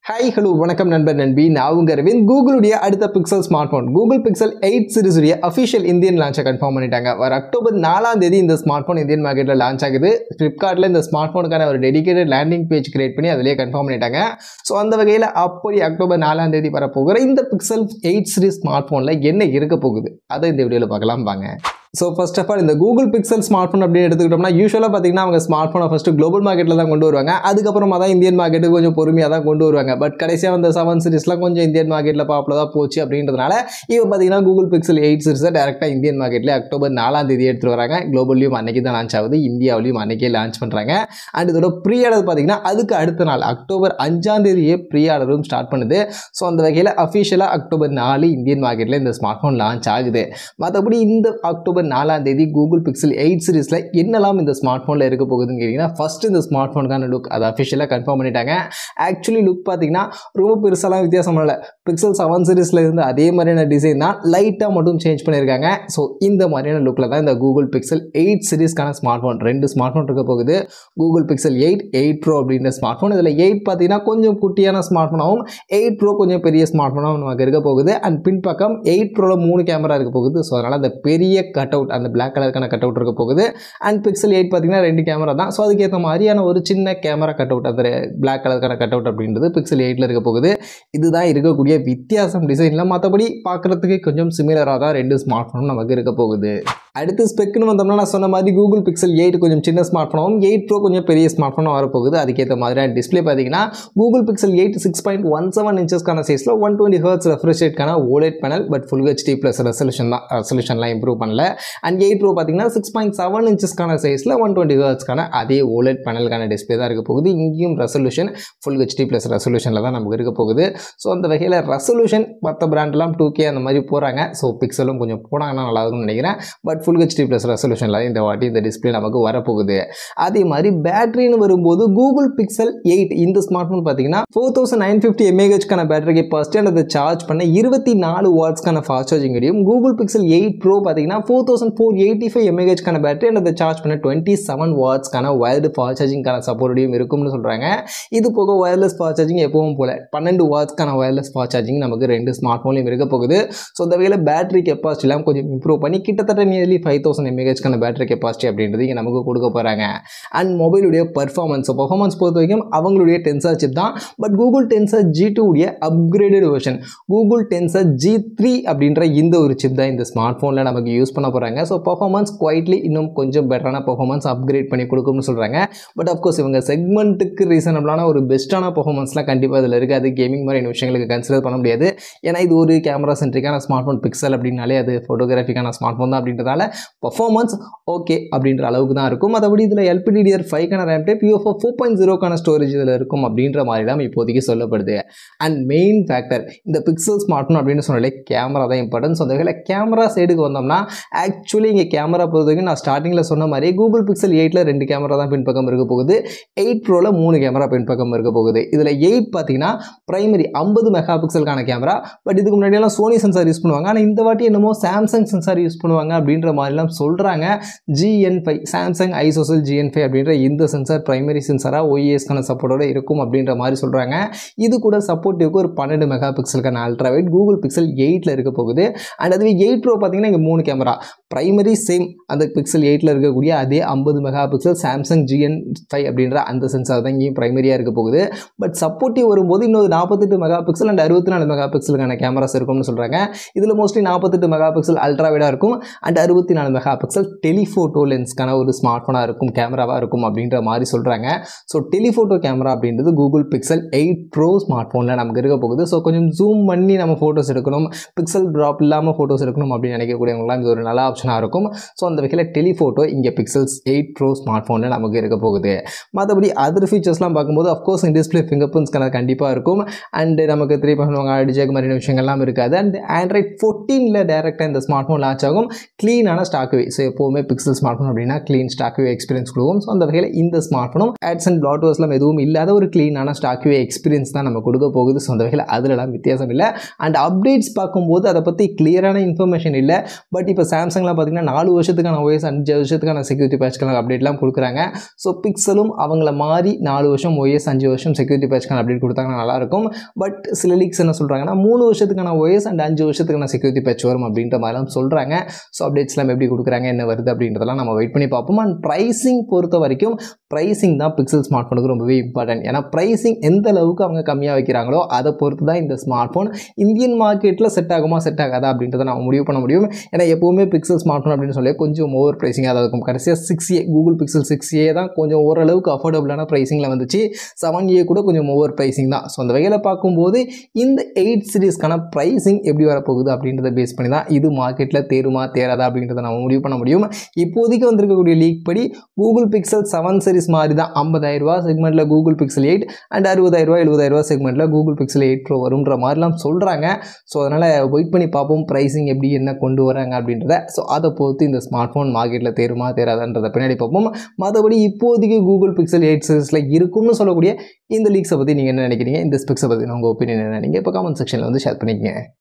hi hello வணக்கம் நண்பர் நண்பி நான் உங்க அரவிந்த் கூகுளுடைய அடுத்த Pixel smartphone Google Pixel eight சீரிஸுடைய அஃபிஷியல் இந்தியன் லான்ச்சை கன்ஃபார்ம் பண்ணிட்டாங்க வர அக்டோபர் நாலாம் தேதி இந்த ஸ்மார்ட் ஃபோன் இந்தியன் மார்க்கெட்டில் லான்ச் ஆகுது ஃப்ளிப்கார்ட்டில் இந்த ஸ்மார்ட் ஃபோனுக்கான ஒரு டெடிகேட்டட் லேண்டிங் பேஜ் கிரியேட் பண்ணி அதிலேயே கன்ஃபார்ம் பண்ணிட்டாங்க ஸோ அந்த வகையில் அப்படி அக்டோபர் நாலாம் தேதி வரப்போகிற இந்த பிக்சல் எயிட் சீரிஸ் ஸ்மார்ட் ஃபோனில் என்ன இருக்க போகுது அதை இந்த வீடியோவில் பார்க்கலாம் வாங்க ஸோ ஃபர்ஸ்ட் ஆஃப் ஆல் இந்த கூகுள் பிக்சல் ஸ்மார்ட் ஃபோன் அப்படின்னு எடுத்துக்கிட்டோம்னா யூஸ்வலாக பார்த்தீங்கன்னா அவங்க ஸ்மார்ட் ஃபோனை ஃபஸ்ட்டு குளோபல் மார்க்கெட்டில் தான் கொண்டு வருவாங்க அதுக்கப்புறமா தான் இந்தியன் மார்க்கெட்டுக்கு கொஞ்சம் பொறுமையாக தான் கொண்டு வருவாங்க பட் கடைசியாக வந்த செவன் சீரிஸ்லாம் கொஞ்சம் இந்தியன் மார்க்கெட்டில் பாப்புலராக போச்சு அப்படின்றதுனால இப்போ பார்த்தீங்கன்னா கூகுள் பிக்சல் எயிட் சீரிஸை டேரெக்டாக இந்தியன் மார்க்கெட்டில் அக்டோபர் நாலாம் தேதி எடுத்துகிட்டு வராங்க குளோபல்லையும் அன்றைக்கி தான் லான்ச் ஆகுது இந்தியாவிலையும் அன்றைக்கே லான்ச் பண்ணுறாங்க அண்ட் இதோட ப்ரீ ஆர்டர் பார்த்தீங்கன்னா அதுக்கு அடுத்த நாள் அக்டோபர் அஞ்சாம் தேதியே ப்ரீ ஆர்டரும் ஸ்டார்ட் பண்ணுது ஸோ அந்த வகையில் அஃபிஷியலாக அக்டோபர் நாலு இந்தியன் மார்க்கெட்டில் இந்த ஸ்மார்ட் ஃபோன் லான்ச் ஆகுது மற்றபடி இந்த அக்டோபர் நாலாம் தேதி கூகுள் பிக்சல் எயிட் சீரிஸில் என்னெல்லாம் இந்த ஸ்மார்ட் ஃபோனில் இருக்க போகுதுன்னு கேட்டிங்கன்னா ஃபஸ்ட் இந்த ஸ்மார்ட் ஃபோனுக்கான லுக் அதை அஃபிஷியலாக கன்ஃபார்ம் பண்ணிட்டாங்க ஆக்சுவலி லுக் பார்த்தீங்கன்னா ரொம்ப பெருசாலாம் வித்தியாசம் இல்லை பிக்சல் செவன் சீரிஸில் இருந்து அதே மாதிரியான டிசைன் தான் லைட்டாக மட்டும் சேஞ்ச் பண்ணியிருக்காங்க ஸோ இந்த மாதிரியான லுக்கில் தான் இந்த கூகுள் பிக்சல் எயிட் சீரிஸ்க்கான ஸ்மார்ட் ஃபோன் ரெண்டு ஸ்மார்ட் ஃபோன் இருக்க போகுது Google Pixel eight eight pro அப்படின்ற ஸ்மார்ட் ஃபோன் இதில் எயிட் பார்த்தீங்கன்னா கொஞ்சம் குட்டியான ஸ்மார்ட் ஃபோனாகவும் எயிட் ப்ரோ கொஞ்சம் பெரிய ஸ்மார்ட் ஃபோனாகவும் நமக்கு இருக்க போகுது அண்ட் பின்பக்கம் எயிட் ப்ரோவில் மூணு கேமரா இருக்க போகுது ஸோ அதனால் அந்த பெரிய கட் அவுட் அந்த பிளாக் கலருக்கான கட் அவுட் இருக்க போகுது அண்ட் பிக்சல் எயிட் பார்த்தீங்கன்னா ரெண்டு கேமரா தான் ஸோ அதுக்கேற்ற மாதிரியான ஒரு சின்ன கேமரா கட் அவுட் அந்த பிளாக் கலருக்கான கட் அவுட் அப்படின்றது பிக்சல் எயிட்டில் இருக்க போகுது இதுதான் இருக்கக்கூடிய வித்தியாசம் டிசைனில் மற்றபடி பார்க்குறதுக்கு கொஞ்சம் சிமிலராக தான் ரெண்டு ஸ்மார்ட் ஃபோனும் நமக்கு இருக்க போகுது அடுத்து ஸ்பெக்குன்னு வந்தோம்னா நான் சொன்ன மாதிரி கூகுள் பிக்சல் எயிட் கொஞ்சம் சின்ன ஸ்மார்ட் ஃபோனாகவும் எயிட் ப்ரோ கொஞ்சம் பெரிய ஸ்மார்ட் ஃபோனாக வரப்போகுது அதுக்கேற்ற மாதிரியான டிஸ்பிளே பார்த்தீங்கன்னா Google Pixel eight six point one seven இன்ச்சஸ்க்கான சைஸில் ஒன் டுவெண்ட்டி ஹர்ட்ஸ் ரெஃப்ரெஷ் ரேட்க்கான OLED panel but full HD plus resolution தான் ரெசல்யூஷன்லாம் இம்ப்ரூவ் பண்ணல அண்ட் எயிட் ப்ரோ பார்த்தீங்கன்னா சிக்ஸ் பாயிண்ட் செவன் இன்ச்சஸ்க்கான சைஸில் ஒன் டுவெண்ட்டி ஹர்ட்ஸ்க்கான அதே ஓலேட் பேனலுக்கான டிஸ்பிளே தான் இருக்க போகுது இங்கேயும் ரெசல்யூஷன் ஃபுல் ஹெச்டி ப்ளஸ் ரெசல்யூஷனில் தான் நமக்கு இருக்க போகுது ஸோ அந்த வகையில் ரெசல்யூஷன் மற்ற பிராண்ட்லாம் டூ கே அந்த மாதிரி போகிறாங்க ஸோ பிக்சலும் கொஞ்சம் போனாங்கன்னா நல்லா இருக்கும்னு நினைக்கிறேன் பட் ஃபுல் ஹெச்டி ப்ளஸ் ரெசல்யூஷனில் இந்த வாட்டி இந்த டிஸ்பிளே நமக்கு வரப்போகுது அதே மாதிரி பேட்டரின்னு வரும்போது கூகுள் பிக்சல் எயிட் இந்த ஸ்மார்ட் ஃபோன் பார்த்தீங்கன்னா ஃபோர் தௌசண்ட் நைன் ஃபிஃப்டி எம்ஏஹெச்க்கான பேட்டரி கெப்பாசிட்டி அண்ட் அதை சார்ஜ் பண்ண இருபத்தி நாலு வாட்ஸ்க்கான ஃபாஸ்ட் சார்ஜிங் கிடையும் கூகுள் பிக்சல் எயிட் ப்ரோ பார்த்தீங்கன்னா four thousand four eighty five எம்ஏஹெச்க்கான பேட்டரி அண்ட் அதை சார்ஜ் பண்ண டுவெண்ட்டி செவன் வாட்ஸ்க்கான வயர்டு ஃபாஸ்ட் சார்ஜிங்கான சப்போர்ட்டையும் இருக்கும்னு சொல்கிறாங்க இது போக ஒயர்லெஸ் ஃபாஸ்ட் சார்ஜிங் எப்பவும் போல பன்னெண்டு வாட்ஸ்க்கான ஒயர்லெஸ் ஃபாஸ்ட் சார்ஜிங் நமக்கு ரெண்டு ஸ்மார்ட் ஃபோன்லையும் இருக்க போகுது ஸோ இந்த வகையில் பேட்டரி கெப்பாசிட்டிலாம் கொஞ்சம் இம்ப்ரூவ் பண்ணி கிட்டத்தட்ட நியர்லி ஃபைவ் தௌசண்ட் எம்ஏஹெச்க்கான பேட்டரி கெப்பாசிட்டி அப்படின்றது இங்கே நமக்கு கொடுக்க போகிறாங்க அண்ட் மொபைலுடைய பர்ஃபார்மன்ஸ் பர்ஃபார்மன்ஸ் பொறுத்த வரைக்கும் அவங்களுடைய டென்சர் சிப் தான் but Google Tensor G two உடைய upgraded version Google Tensor G three அப்படின்ற இந்த ஒரு சிப் தான் இந்த ஸ்மார்ட் ஃபோனில் நமக்கு யூஸ் பண்ண போகிறாங்க ஸோ பர்ஃபார்மன்ஸ் குவைட்லி இன்னும் கொஞ்சம் பெட்டரான பர்ஃபார்மன்ஸ் அப்கிரேட் பண்ணி கொடுக்கும்னு சொல்கிறாங்க பட் அஃப்கோர்ஸ் இவங்க செக்மெண்ட்டுக்கு ரீசனபிளான ஒரு பெஸ்ட்டான பர்ஃபார்மன்ஸ்லாம் கண்டிப்பாக இதில் இருக்காது கேமிங் மாதிரியான விஷயங்களுக்கு கன்சிடர் பண்ண முடியாது ஏன்னா இது ஒரு கேமரா சென்ட்ரிக்கான ஸ்மார்ட் ஃபோன் பிக்சல் அப்படின்னாலே அது ஃபோட்டோகிராஃபிக்கான ஸ்மார்ட் ஃபோன் தான் அப்படின்றதால பர்ஃபார்மன்ஸ் ஓகே அப்படின்ற அளவுக்கு தான் இருக்கும் மற்றபடி இதில் எல்பிடிடிஆர் ஃபைவ்க்கான RAM type UFS four point ஜீரோக்கான ஸ்டோரேஜ் இதில் இருக்கும் அப்படின்ற மாதிரி தான் இப்போதைக்கு சொல்லப்படுது அண்ட் மெயின் ஃபேக்டர் இந்த பிக்சல் ஸ்மார்ட் ஃபோன் அப்படின்னு சொன்னாலே கேமரா தான் இம்பார்ட்டன்ஸ் அந்த வகையில் கேமரா சைடுக்கு வந்தோம்னா ஆக்சுவலி இங்கே கேமரா பொறுத்த வரைக்கும் நான் ஸ்டார்டிங்கில் சொன்ன மாதிரி கூகுள் பிக்சல் எயிட்டில் ரெண்டு கேமரா தான் பின்பக்கம் இருக்க போகுது எயிட் ப்ரோவில் மூணு கேமரா பின்பக்கம் இருக்க போகுது இதில் எயிட் பார்த்தீங்கன்னா பிரைமரி ஐம்பது மெகா பிக்சலுக்கான கேமரா பட் இதுக்கு முன்னாடியெல்லாம் சோனி சென்சார் யூஸ் பண்ணுவாங்க ஆனால் இந்த வாட்டி என்னமோ சாம்சங் சென்சார் யூஸ் பண்ணுவாங்க அப்படின்ற மாதிரிலாம் சொல்கிறாங்க GN five Samsung ISOCELL GN five அப்படின்ற இந்த சென்சார் பிரைமரி சென்சாராக ஒய்ஏஎஸ்க்கான சப்போர்ட்டோட இருக்கும் அப்படின்ற மாதிரி சொல்கிறாங்க இது கூட சப்போர்ட்டிவ்க்கு ஒரு பன்னெண்டு மெகா பிக்சலுக்கான அல்ட்ரா வைட் கூகுள் பிக்சல் எயிட்டில் இருக்க போகுது அண்ட் அதுவே எயிட் ப்ரோ பார்த்தீங்கன்னா இங்கே மூணு கேமரா பிரைமரி சேம் அந்த பிக்சல் எயிட்டில் இருக்கக்கூடிய அதே ஐம்பது mega pixel Samsung GN five அப்படின்ற அந்த சென்சார் தான் இங்கேயும் பிரைமரியாக இருக்க போகுது பட் சப்போர்ட்டிவ் வரும்போது இன்னொரு நாற்பத்தெட்டு மெகா பிக்சல் அண்ட் அறுபத்தி நாலு மெகா பிக்சலுக்கான கேமராஸ் இருக்கும்னு சொல்கிறாங்க இதில் மோஸ்ட்லி நாற்பத்தெட்டு மெகா பிக்சல் அல்ட்ரா வைடாக இருக்கும் அண்ட் அறுபத்தி நாலு மெகா பிக்சல் டெலிஃபோட்டோ லென்ஸ்க்கான ஒரு ஸ்மார்ட் ஃபோனாக இருக்கும் கேமராவாக இருக்கும் அப்படின்ற மாதிரி சொல்கிறாங்க ஸோ டெலிஃபோட்டோ கேமரா அப்படின்றது Google Pixel eight pro smart ஃபோனில் நமக்கு இருக்க போகுது ஸோ கொஞ்சம் ஜூம் பண்ணி நம்ம ஃபோட்டோஸ் எடுக்கணும் பிக்சல் ட்ராப் இல்லாமல் ஃபோட்டோஸ் எடுக்கணும் அப்படின்னு நினைக்கக்கூடியவங்களாம் இது ஒரு நல்ல ஆப்ஷனாக இருக்கும் ஸோ அந்த வகையில் டெலிஃபோட்டோ இங்கே பிக்சல்ஸ் எயிட் ப்ரோ ஸ்மார்ட் ஃபோனில் நமக்கு இருக்க போகுது மற்றபடி அதர் ஃபீச்சர்ஸ்லாம் பார்க்கும்போது அஃப்கோர்ஸ் டிஸ்பிளே ஃபிங்கர் பிரிண்ட்ஸ்க்கான கண்டிப்பாக இருக்கும் அண்டு நமக்கு த்ரீ பண்ணுவாங்க டிஜேக் மாதிரியான விஷயங்கள்லாம் இருக்காது அண்ட் ஆண்ட்ராய்ட் ஃபோர்டீனில் டேரெக்டாக இந்த ஸ்மார்ட் ஃபோன் லான்ச் ஆகும் க்ளீனான ஸ்டாக் வே ஸோ எப்போவுமே பிக்சல் ஸ்மார்ட் ஃபோன் அப்படின்னா க்ளீன் ஸ்டாக் வே எக்ஸ்பீரியன்ஸ் கொடுக்கும் ஸோ அந்த வகையில் இந்த ஸ்மார்ட் ஃபோனும் ஆட்ஸ் அண்ட் பிளாட்வர்ஸ்லாம் எதுவும் இல்லாத ஒரு க்ளீனான ஸ்டாக் வே எக்ஸ்பீரியன்ஸ் தான் நம்ம கொடுக்க போகுது ஸோ அந்த வகையில் அதிலலாம் வித்தியாசம் இல்லை அண்ட் அப்டேட்ஸ் பார்க்கும்போது அதை பற்றி கிளியரான இன்ஃபர்மேஷன் இல்லை பட் இப்போ சாம்சங்கில் பிக்சல்லாம் பார்த்தீங்கன்னா நாலு வருஷத்துக்கான ஓஎஸ் அஞ்சு வருஷத்துக்கான செக்யூரிட்டி பேட்ச்க்கான அப்டேட்லாம் கொடுக்குறாங்க ஸோ பிக்சலும் அவங்கள மாதிரி நாலு வருஷம் ஓஎஸ் அஞ்சு வருஷம் செக்யூரிட்டி பேட்ச்க்கான அப்டேட் கொடுத்தாங்கன்னா நல்லாயிருக்கும் பட் சில லீக்ஸ் என்ன சொல்கிறாங்கன்னா மூணு வருஷத்துக்கான ஓஎஸ் அண்ட் அஞ்சு வருஷத்துக்கான செக்யூரிட்டி பேட்ச் வரும் அப்படின்ற மாதிரிலாம் சொல்கிறாங்க ஸோ அப்டேட்ஸ்லாம் எப்படி கொடுக்குறாங்க என்ன வருது அப்படின்றதெல்லாம் நம்ம வெயிட் பண்ணி பார்ப்போம் அண்ட் ப்ரைஸிங் பொறுத்த வரைக்கும் ப்ரைஸிங் தான் பிக்சல் ஸ்மார்ட் ஃபோனுக்கு ரொம்பவே இம்பார்ட்டன்ட் ஏன்னா ப்ரைஸிங் எந்த அளவுக்கு அவங்க கம்மியாக வைக்கிறாங்களோ அதை பொறுத்து தான் இந்த ஸ்மார்ட் ஃபோன் இந்தியன் மார்க்கெட்டில் செட் ஆகுமா செட் ஆகாதா அப்படின்றத நம்ம முடிவு பண்ண முடியும் ஏன்னா எப்போவுமே பிக்சல் ஸ்மார்ட் ஃபோன் அப்படின்னு சொல்லி கொஞ்சம் ஓவர் ப்ரைஸிங்காக தான் இருக்கும் கடைசியாக six A Google Pixel six A தான் கொஞ்சம் ஓரளவுக்கு அஃபோர்டபுளான ப்ரைஸிங்கில் வந்துச்சு செவன் ஏ கூட கொஞ்சம் ஓவர் ப்ரைஸிங் தான் ஸோ அந்த வகையில் பார்க்கும்போது இந்த எயிட் சீரீஸ்க்கான ப்ரைஸிங் எப்படி வரப்போகுது அப்படின்றத பேஸ் பண்ணி தான் இது மார்க்கெட்டில் தேருமா தேராதா அப்படின்றத நம்ம முடிவு பண்ண முடியும் இப்போதைக்கு வந்திருக்கக்கூடிய லீக் படி கூகுள் பிக்சல் செவன் சீரிஸ் மாதிரி தான் ஐம்பதாயிரரூபா செக்மெண்ட்டில் கூகுள் பிக்சல் எயிட் அண்ட் அறுபதாயிரரூபா எழுபதாயிரரூபா செக்மெண்ட்டில் கூகுள் பிக்சல் எயிட் ப்ரோ வரும்ன்ற மாதிரிலாம் சொல்கிறாங்க ஸோ அதனால் வெயிட் பண்ணி பார்ப்போம் ப்ரைஸிங் எப்படி என்ன கொண்டு வராங்க அப்படின்றத ஸோ அதை பொறுத்து இந்த ஸ்மார்ட் ஃபோன் மார்க்கெட்டில் தேருமா தேராதான்றதை பின்னாடி பார்ப்போம் மற்றபடி இப்போதைக்கு கூகுள் பிக்சல் எயிட் சீரிஸில் இருக்கும்னு சொல்லக்கூடிய இந்த லீக்ஸை பற்றி நீங்கள் என்ன நினைக்கிறீங்க இந்த ஸ்பெக்ஸை பற்றி உங்கள் ஒப்பீனியன் என்ன நீங்கள் இப்போ கமெண்ட் செக்ஷனில் வந்து ஷேர் பண்ணிக்கங்க